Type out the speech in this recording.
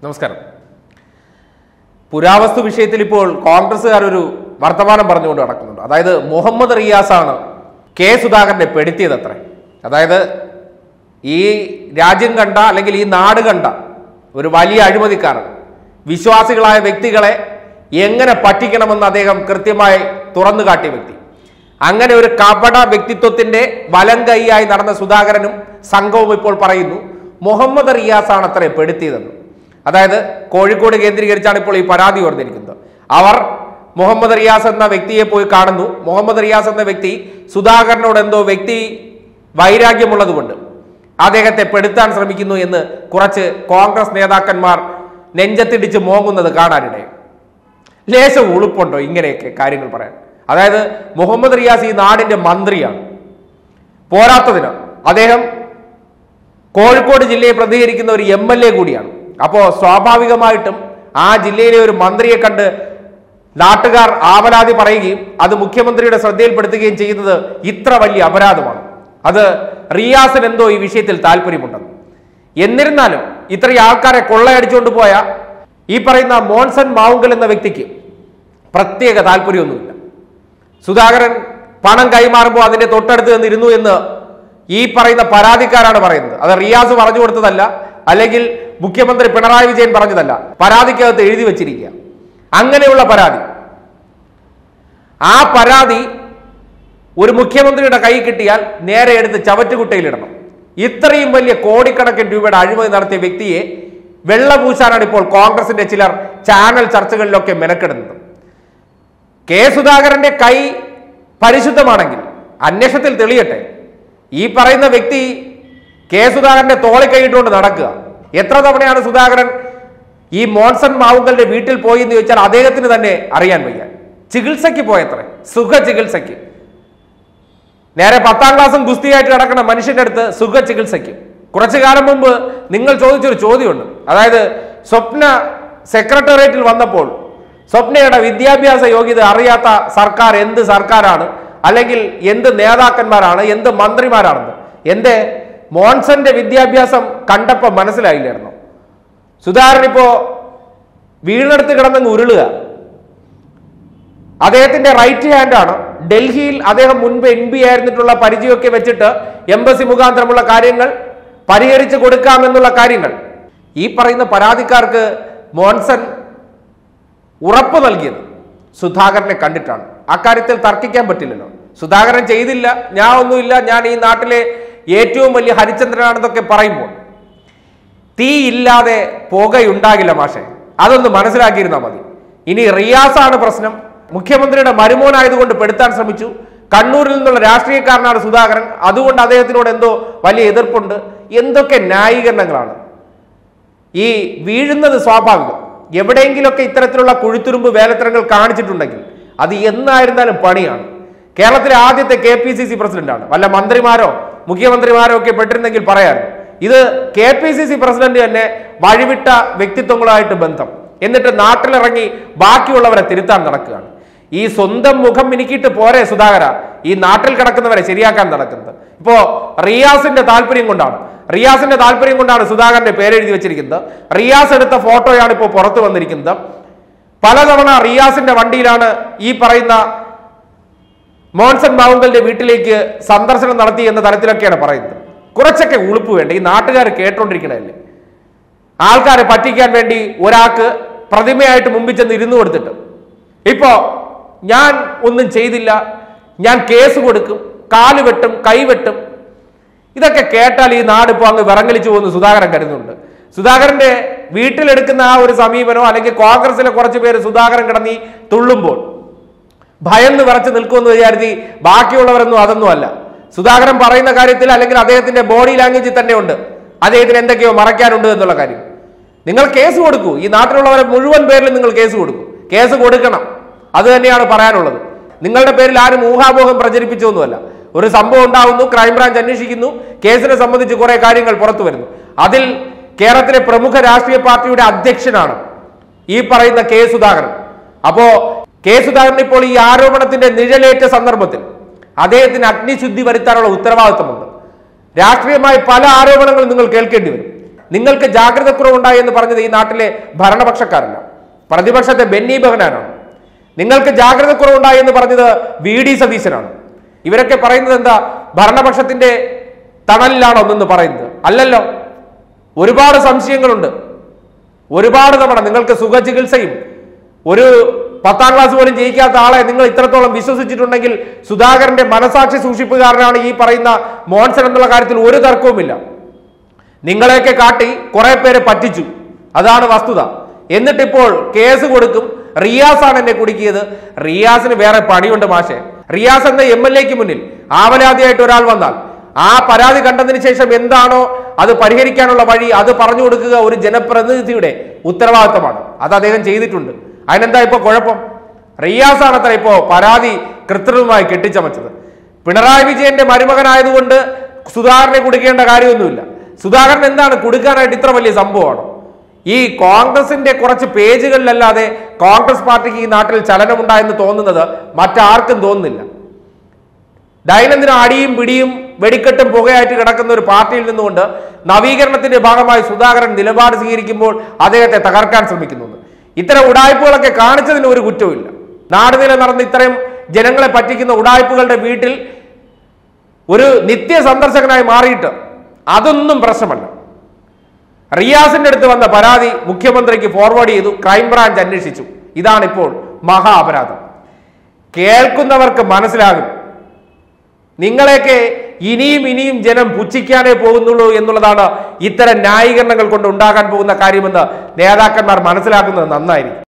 നമസ്കാരം പുരാവസ്തു വിഷയത്തിൽ ഇപ്പോൾ കോൺഗ്രസ്സുകാർ ഒരു വർത്തമാനം പറഞ്ഞുകൊണ്ട് നടക്കുന്നുണ്ട് അതായത് മുഹമ്മദ് റിയാസാണ് കെ സുധാകരനെ പെടുത്തിയത് അത്ര അതായത് ഈ രാജ്യം കണ്ട അല്ലെങ്കിൽ ഈ നാട് കണ്ട ഒരു വലിയ അഴിമതിക്കാരൻ വിശ്വാസികളായ വ്യക്തികളെ എങ്ങനെ പറ്റിക്കണമെന്ന് അദ്ദേഹം കൃത്യമായി തുറന്നു കാട്ടിയ വ്യക്തി അങ്ങനെ ഒരു കപട വ്യക്തിത്വത്തിന്റെ വലം കൈയായി നടന്ന സുധാകരനും സംഘവും ഇപ്പോൾ പറയുന്നു മുഹമ്മദ് റിയാസാണ് അത്ര പെടുത്തിയതെന്ന് അതായത് കോഴിക്കോട് കേന്ദ്രീകരിച്ചാണ് ഇപ്പോൾ ഈ പരാതി ഉയർന്നിരിക്കുന്നത് അവർ മുഹമ്മദ് റിയാസ് എന്ന വ്യക്തിയെ പോയി കാണുന്നു മുഹമ്മദ് റിയാസ് എന്ന വ്യക്തി സുധാകരനോട് എന്തോ വ്യക്തി വൈരാഗ്യമുള്ളതുകൊണ്ട് അദ്ദേഹത്തെ പെടുത്താൻ ശ്രമിക്കുന്നു എന്ന് കുറച്ച് കോൺഗ്രസ് നേതാക്കന്മാർ നെഞ്ചത്തിടിച്ച് മോങ്ങുന്നത് കാണാനിടയും ലേശം ഉളുപ്പുണ്ടോ ഇങ്ങനെയൊക്കെ കാര്യങ്ങൾ പറയാൻ അതായത് മുഹമ്മദ് റിയാസ് ഈ നാടിന്റെ മന്ത്രിയാണ് പോരാത്തതിന് അദ്ദേഹം കോഴിക്കോട് ജില്ലയെ പ്രതികരിക്കുന്ന ഒരു എം എൽ എ കൂടിയാണ് അപ്പോൾ സ്വാഭാവികമായിട്ടും ആ ജില്ലയിലെ ഒരു മന്ത്രിയെ കണ്ട് നാട്ടുകാർ ആവലാതി പറയുകയും അത് മുഖ്യമന്ത്രിയുടെ ശ്രദ്ധയിൽപ്പെടുത്തുകയും ചെയ്യുന്നത് ഇത്ര വലിയ അപരാധമാണ് അത് റിയാസിന് എന്തോ ഈ വിഷയത്തിൽ താല്പര്യമുണ്ടെന്ന് എന്നിരുന്നാലും ഇത്രയും ആൾക്കാരെ കൊള്ളയടിച്ചുകൊണ്ട് പോയ ഈ പറയുന്ന മോൺസൺ മാവുങ്കൽ എന്ന വ്യക്തിക്ക് പ്രത്യേക താല്പര്യമൊന്നുമില്ല സുധാകരൻ പണം കൈമാറുമ്പോൾ അതിന്റെ തൊട്ടടുത്ത് നിന്നിരുന്നു എന്ന് ഈ പറയുന്ന പരാതിക്കാരാണ് പറയുന്നത് അത് റിയാസ് പറഞ്ഞു കൊടുത്തതല്ല അല്ലെങ്കിൽ മുഖ്യമന്ത്രി പിണറായി വിജയൻ പറഞ്ഞതല്ല പരാതിക്കകത്ത് എഴുതി വെച്ചിരിക്കുക അങ്ങനെയുള്ള പരാതി ആ പരാതി ഒരു മുഖ്യമന്ത്രിയുടെ കൈ കിട്ടിയാൽ നേരെ എടുത്ത് ചവറ്റുകുട്ടയിലിടണം ഇത്രയും വലിയ കോടിക്കണക്കിന് രൂപയുടെ അഴിമതി നടത്തിയ വ്യക്തിയെ വെള്ളപൂശാനാണ് ഇപ്പോൾ കോൺഗ്രസിന്റെ ചിലർ ചാനൽ ചർച്ചകളിലൊക്കെ മെനക്കെടുന്നത് കെ സുധാകരന്റെ കൈ പരിശുദ്ധമാണെങ്കിൽ അന്വേഷണത്തിൽ തെളിയട്ടെ ഈ പറയുന്ന വ്യക്തി കെ സുധാകരന്റെ തോളി കൈയിട്ടുകൊണ്ട് നടക്കുക എത്ര തവണയാണ് സുധാകരൻ ഈ മോൺസൺ മാവുങ്കലിന്റെ വീട്ടിൽ പോയി എന്ന് ചോദിച്ചാൽ അദ്ദേഹത്തിന് തന്നെ അറിയാൻ വയ്യ ചികിത്സയ്ക്ക് പോയത്രേ സുഖ ചികിത്സയ്ക്ക് നേരെ പത്താം ക്ലാസ്സും ഗുസ്തിയായിട്ട് കിടക്കുന്ന മനുഷ്യന്റെ അടുത്ത് സുഖ ചികിത്സയ്ക്ക് കുറച്ചു കാലം മുമ്പ് നിങ്ങൾ ചോദിച്ചൊരു ചോദ്യമുണ്ട് അതായത് സ്വപ്ന സെക്രട്ടേറിയറ്റിൽ വന്നപ്പോൾ സ്വപ്നയുടെ വിദ്യാഭ്യാസ യോഗ്യത അറിയാത്ത സർക്കാർ എന്ത് സർക്കാരാണ് അല്ലെങ്കിൽ എന്ത് നേതാക്കന്മാരാണ് എന്ത് മന്ത്രിമാരാണെന്ന് എന്റെ മോൺസന്റെ വിദ്യാഭ്യാസം കണ്ടപ്പോൾ മനസ്സിലായില്ലായിരുന്നു സുധാകരൻ ഇപ്പോ വീണെടുത്ത് കിടന്നങ്ങ് ഉരുളുക അദ്ദേഹത്തിന്റെ റൈറ്റ് ഹാൻഡ് ആണ് ഡൽഹിയിൽ അദ്ദേഹം മുൻപ് എം പി ആയിരുന്നിട്ടുള്ള പരിചയമൊക്കെ വെച്ചിട്ട് എംബസി മുഖാന്തരമുള്ള കാര്യങ്ങൾ പരിഹരിച്ചു കൊടുക്കാമെന്നുള്ള കാര്യങ്ങൾ ഈ പറയുന്ന പരാതിക്കാർക്ക് മോൺസൺ ഉറപ്പ് നൽകിയത് സുധാകരനെ കണ്ടിട്ടാണ് അക്കാര്യത്തിൽ തർക്കിക്കാൻ പറ്റില്ലല്ലോ സുധാകരൻ ചെയ്തില്ല ഞാൻ ഒന്നുമില്ല ഞാൻ ഈ നാട്ടിലെ ഏറ്റവും വലിയ ഹരിചന്ദ്രനാണെന്നൊക്കെ പറയുമ്പോൾ തീ ഇല്ലാതെ പുകയുണ്ടാകില്ല മാഷെ അതൊന്ന് മനസ്സിലാക്കിയിരുന്നാൽ മതി ഇനി റിയാസാണ് പ്രശ്നം മുഖ്യമന്ത്രിയുടെ മരുമോനായതുകൊണ്ട് പെടുത്താൻ ശ്രമിച്ചു കണ്ണൂരിൽ നിന്നുള്ള രാഷ്ട്രീയക്കാരനാണ് സുധാകരൻ അതുകൊണ്ട് അദ്ദേഹത്തിനോട് എന്തോ വലിയ എതിർപ്പുണ്ട് എന്തൊക്കെ ന്യായീകരണങ്ങളാണ് ഈ വീഴുന്നത് സ്വാഭാവികം എവിടെയെങ്കിലുമൊക്കെ ഇത്തരത്തിലുള്ള കുഴിത്തുരുമ്പ് വേലത്തരങ്ങൾ കാണിച്ചിട്ടുണ്ടെങ്കിൽ അത് എന്നായിരുന്നാലും പണിയാണ് കേരളത്തിലെ ആദ്യത്തെ കെ പി സി സി പ്രസിഡന്റാണ് വല്ല മന്ത്രിമാരോ മുഖ്യമന്ത്രിമാരോ ഒക്കെ പെട്ടിരുന്നെങ്കിൽ പറയാൻ ഇത് K P C C president തന്നെ വഴിവിട്ട വ്യക്തിത്വങ്ങളുമായിട്ട് ബന്ധം എന്നിട്ട് നാട്ടിലിറങ്ങി ബാക്കിയുള്ളവരെ തിരുത്താൻ നടക്കുകയാണ് ഈ സ്വന്തം മുഖം മിനുക്കിയിട്ട് പോരെ സുധാകര ഈ നാട്ടിൽ കിടക്കുന്നവരെ ശരിയാക്കാൻ നടക്കുന്നത് ഇപ്പോ റിയാസിന്റെ താല്പര്യം കൊണ്ടാണ് റിയാസിന്റെ താല്പര്യം കൊണ്ടാണ് സുധാകരന്റെ പേരെഴുതി വെച്ചിരിക്കുന്നത് റിയാസ് എടുത്ത ഫോട്ടോയാണ് ഇപ്പോൾ പുറത്തു വന്നിരിക്കുന്നത് പലതവണ റിയാസിന്റെ വണ്ടിയിലാണ് ഈ പറയുന്ന മോൺസൺ മാവുങ്കലിന്റെ വീട്ടിലേക്ക് സന്ദർശനം നടത്തി എന്ന തരത്തിലൊക്കെയാണ് പറയുന്നത് കുറച്ചൊക്കെ ഉളുപ്പ് വേണ്ട ഈ നാട്ടുകാർ കേട്ടോണ്ടിരിക്കണല്ലേ ആൾക്കാരെ പറ്റിക്കാൻ വേണ്ടി ഒരാൾക്ക് പ്രതിമയായിട്ട് മുമ്പിൽ ചെന്ന് ഇരുന്നു കൊടുത്തിട്ട് ഇപ്പോ ഞാൻ ഒന്നും ചെയ്തില്ല ഞാൻ കേസ് കൊടുക്കും കാല് വെട്ടും കൈ വെട്ടും ഇതൊക്കെ കേട്ടാൽ ഈ നാട് ഇപ്പോൾ അങ്ങ് വിറങ്ങലിച്ചു പോകുന്ന സുധാകരൻ കരുതുന്നുണ്ട് സുധാകരന്റെ വീട്ടിലെടുക്കുന്ന ആ ഒരു സമീപനോ അല്ലെങ്കിൽ കോൺഗ്രസിലെ കുറച്ച് പേര് സുധാകരൻ കിടന്നീ തുള്ളുമ്പോൾ ഭയന്ന് വിറച്ച് നിൽക്കുമെന്ന് വിചാരിച്ച് ബാക്കിയുള്ളവരൊന്നും അതൊന്നും അല്ല സുധാകരൻ പറയുന്ന കാര്യത്തിൽ അല്ലെങ്കിൽ അദ്ദേഹത്തിന്റെ ബോഡി ലാംഗ്വേജിൽ തന്നെ ഉണ്ട് അദ്ദേഹത്തിന് എന്തൊക്കെയോ മറയ്ക്കാനുണ്ട് എന്നുള്ള കാര്യം നിങ്ങൾ കേസ് കൊടുക്കൂ ഈ നാട്ടിലുള്ളവരെ മുഴുവൻ പേരിലും നിങ്ങൾ കേസ് കൊടുക്കൂ കേസ് കൊടുക്കണം അത് തന്നെയാണ് പറയാനുള്ളത് നിങ്ങളുടെ പേരിൽ ആരും ഊഹാപോഹം പ്രചരിപ്പിച്ചൊന്നുമല്ല ഒരു സംഭവം ഉണ്ടാവുന്നു ക്രൈംബ്രാഞ്ച് അന്വേഷിക്കുന്നു കേസിനെ സംബന്ധിച്ച് കുറെ കാര്യങ്ങൾ പുറത്തു വരുന്നു അതിൽ കേരളത്തിലെ പ്രമുഖ രാഷ്ട്രീയ പാർട്ടിയുടെ അധ്യക്ഷനാണ് ഈ പറയുന്ന കെ സുധാകരൻ അപ്പോ കെ സുധാകരൻ ഇപ്പോൾ ഈ ആരോപണത്തിന്റെ നിഴലേറ്റ സന്ദർഭത്തിൽ അദ്ദേഹത്തിന് അഗ്നിശുദ്ധി വരുത്താനുള്ള ഉത്തരവാദിത്തമുണ്ട് രാഷ്ട്രീയമായി പല ആരോപണങ്ങളും നിങ്ങൾ കേൾക്കേണ്ടി വരും നിങ്ങൾക്ക് ജാഗ്രതക്കുറവുണ്ടായി എന്ന് പറഞ്ഞത് ഈ നാട്ടിലെ ഭരണപക്ഷക്കാരല്ല പ്രതിപക്ഷത്തെ ബെന്നി ബെഹനാനാണ് നിങ്ങൾക്ക് ജാഗ്രതക്കുറവുണ്ടായി എന്ന് പറഞ്ഞത് വി ഡി സതീശനാണ് ഇവരൊക്കെ പറയുന്നത് എന്താ ഭരണപക്ഷത്തിന്റെ തണലിലാണ് ഒന്നെന്ന് പറയുന്നത് അല്ലല്ലോ ഒരുപാട് സംശയങ്ങളുണ്ട് ഒരുപാട് തവണ നിങ്ങൾക്ക് സുഖചികിത്സയും ഒരു പത്താം ക്ലാസ് പോലും ജയിക്കാത്ത ആളെ നിങ്ങൾ ഇത്രത്തോളം വിശ്വസിച്ചിട്ടുണ്ടെങ്കിൽ സുധാകരന്റെ മനസാക്ഷി സൂക്ഷിപ്പുകാരനാണ് ഈ പറയുന്ന മോൺസൺ എന്നുള്ള കാര്യത്തിൽ ഒരു തർക്കവുമില്ല നിങ്ങളെയൊക്കെ കാട്ടി കുറെ പേരെ പറ്റിച്ചു അതാണ് വസ്തുത എന്നിട്ടിപ്പോൾ കേസ് കൊടുക്കും റിയാസാണ് എന്നെ കുടുക്കിയത് റിയാസിന് വേറെ പണിയുണ്ട് മാഷെ റിയാസ് എന്ന എം എൽ എക്ക് മുന്നിൽ ആവലാതിയായിട്ട് ഒരാൾ വന്നാൽ ആ പരാതി കണ്ടതിന് ശേഷം എന്താണോ അത് പരിഹരിക്കാനുള്ള വഴി അത് പറഞ്ഞു കൊടുക്കുക ഒരു ജനപ്രതിനിധിയുടെ ഉത്തരവാദിത്തമാണ് അത് അദ്ദേഹം ചെയ്തിട്ടുണ്ട് അതിനെന്താ ഇപ്പൊ കുഴപ്പം റിയാസാണ് അത്ര ഇപ്പോ പരാതി കൃത്രിമമായി കെട്ടിച്ചമച്ചത് പിണറായി വിജയന്റെ മരുമകനായതുകൊണ്ട് സുധാകരനെ കുടുക്കേണ്ട കാര്യമൊന്നുമില്ല സുധാകരൻ എന്താണ് കൊടുക്കാനായിട്ട് ഇത്ര വലിയ സംഭവമാണോ ഈ കോൺഗ്രസിന്റെ കുറച്ച് പേജുകളിലല്ലാതെ കോൺഗ്രസ് പാർട്ടിക്ക് ഈ നാട്ടിൽ ചലനമുണ്ടായെന്ന് തോന്നുന്നത് മറ്റാർക്കും തോന്നുന്നില്ല ദൈനംദിന അടിയും പിടിയും വെടിക്കെട്ടും പുകയായിട്ട് കിടക്കുന്ന ഒരു പാർട്ടിയിൽ നിന്നുകൊണ്ട് നവീകരണത്തിന്റെ ഭാഗമായി സുധാകരൻ നിലപാട് സ്വീകരിക്കുമ്പോൾ അദ്ദേഹത്തെ തകർക്കാൻ ശ്രമിക്കുന്നു ഇത്തരം ഉടായ്പകളൊക്കെ കാണിച്ചതിന് ഒരു കുറ്റവുമില്ല നാട് നില നടന്ന് ഇത്രയും ജനങ്ങളെ പറ്റിക്കുന്ന ഉടായ്പകളുടെ വീട്ടിൽ ഒരു നിത്യ സന്ദർശകനായി മാറിയിട്ട് അതൊന്നും പ്രശ്നമല്ല റിയാസിന്റെ അടുത്ത് വന്ന പരാതി മുഖ്യമന്ത്രിക്ക് ഫോർവേഡ് ചെയ്തു ക്രൈംബ്രാഞ്ച് അന്വേഷിച്ചു ഇതാണിപ്പോൾ മഹാ അപരാധം കേൾക്കുന്നവർക്ക് മനസ്സിലാകും നിങ്ങളെയൊക്കെ ഇനിയും ഇനിയും ജനം പുച്ഛിക്കാനേ പോകുന്നുള്ളൂ എന്നുള്ളതാണ് ഇത്തരം ന്യായീകരണങ്ങൾ കൊണ്ട് ഉണ്ടാകാൻ പോകുന്ന കാര്യമെന്ന് നേതാക്കന്മാർ മനസ്സിലാക്കുന്നത് നന്നായിരിക്കും